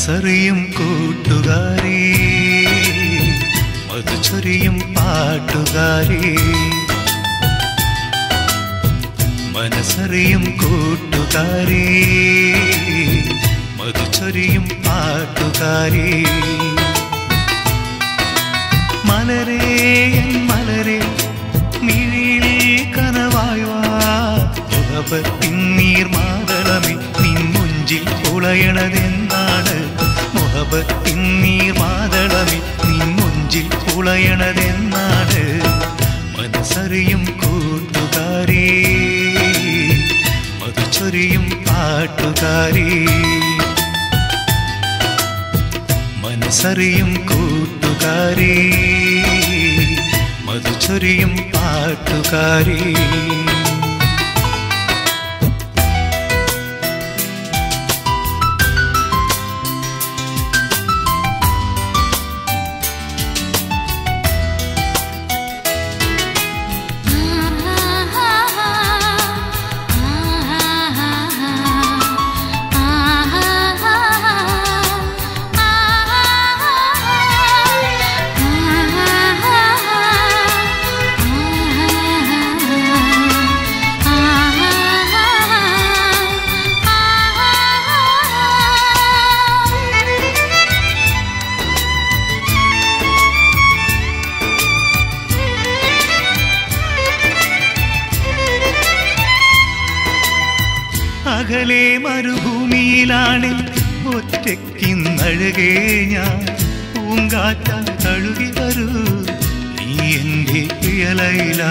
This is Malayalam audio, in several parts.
മനസ്സറിയും കൂട്ടുകാരി മധുചൊരിയും പാട്ടുകാരി മനസ്സറിയും കൂട്ടുകാരി മധുചൊരിയും പാട്ടുകാരി മലരേ എൻ മലരേ മിഴിയിൽ കനവായി വാ മുഖപത്തിൻ നീർമാതളമേ നിൻ മുഞ്ചിൽ പുളയണതെന്നാണ് മുഖപത്തിൻ നീർമാതളമേ നിൻ മുഞ്ചിൽ പുളയണതെന്നാണ് മനസ്സറിയും കൂട്ടുകാരി മധുചൊരിയും പാട്ടുകാരി മനസ്സറിയും കൂട്ടുകാരി മധുചൊരിയും പാട്ടുകാരി അകലെ മരുഭൂമിയിലാണ് ഒറ്റയ്ക്കിന്നഴകേ ഞാൻ പൂങ്കാറ്റ തഴുകി വരൂ നീ എൻ്റെ പ്രിയലയില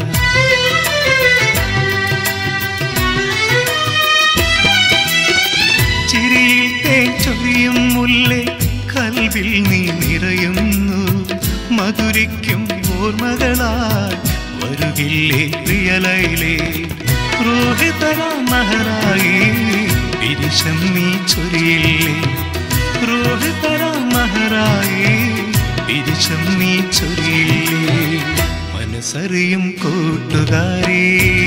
ചിരിയിൽ തേൻ ചൊരിയും മുല്ലേ കൽവിൽ നീ നിറയുന്നു മധുരിക്കും ഓർമ്മകളാൽ വരുകില്ലേ പ്രിയലയിലേ രോഹിതര മഹറായി വിരിശം നീ ചൊരിയില്ലേ രോഹിതര മഹറായി വിരിശം നീ ചൊരിയില്ലേ മനസ്സറിയും കൂട്ടുകാരി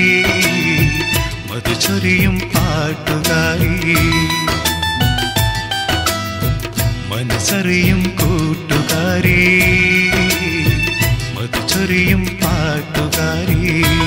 മധുചൊരിയും പാട്ടുകാരി മനസ്സറിയും കൂട്ടുകാരി മധുചൊരിയും പാട്ടുകാരി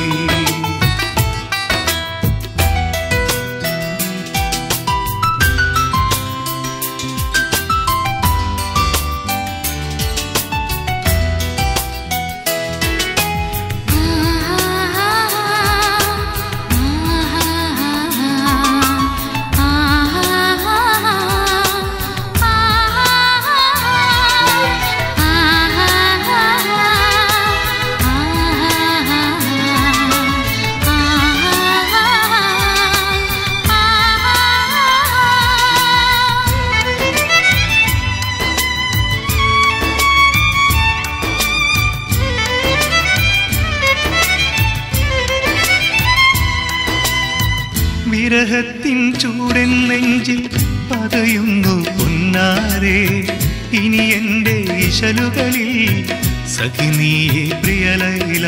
വിരഹത്തിൻ ചൂടൻ നെഞ്ചിൽ പതയുന്നു പൊന്നാരെ ഇനി എൻ്റെ ഇശലുകളിൽ സഖിനീയെ പ്രിയലയില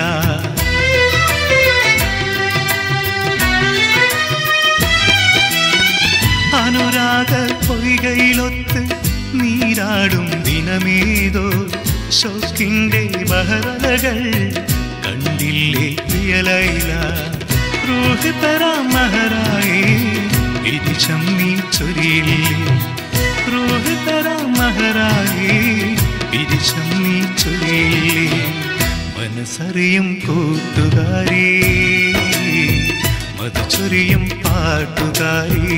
അനുരാഗ പൊയ്കയിലൊത്ത് നീരാടും ദിനമേതോ ഷോക്കിൻ്റെ ബഹറലകൾ കണ്ടില്ലേ പ്രിയലയില റൂഹ് തരാം മഹറായി വിരിശം നീ ചൊരിയില്ലേ റൂഹ് തരാം മഹറായി വിരിശം നീ ചൊരിയില്ലേ മനസ്സറിയും കൂട്ടുകാരി മധുചൊരിയും പാട്ടുകാരി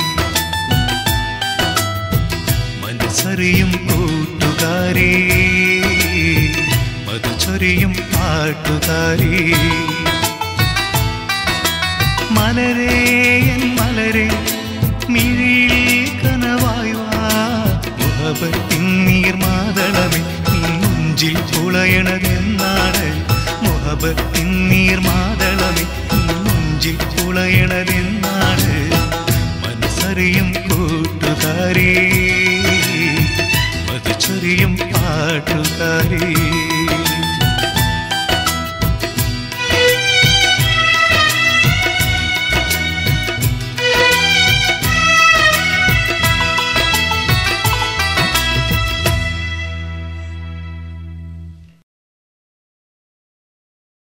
മനസ്സറിയും കൂട്ടുകാരി മധുചൊരിയും പാട്ടുകാരി മലരേ എൻ മലരേ മിഴിയിൽ കനവായി വാ മുഹബത്തിൻ നീർമാതളമേ നീ മുഞ്ചിൽ പുളയണതെന്നാണ് മുഹബത്തിൻ നീർമാതളമേ നീ മുഞ്ചിൽ പുളയണതെന്നാണ് മനസ്സറിയും കൂട്ടുകാരി മധുചൊരിയും പാട്ടുകാരി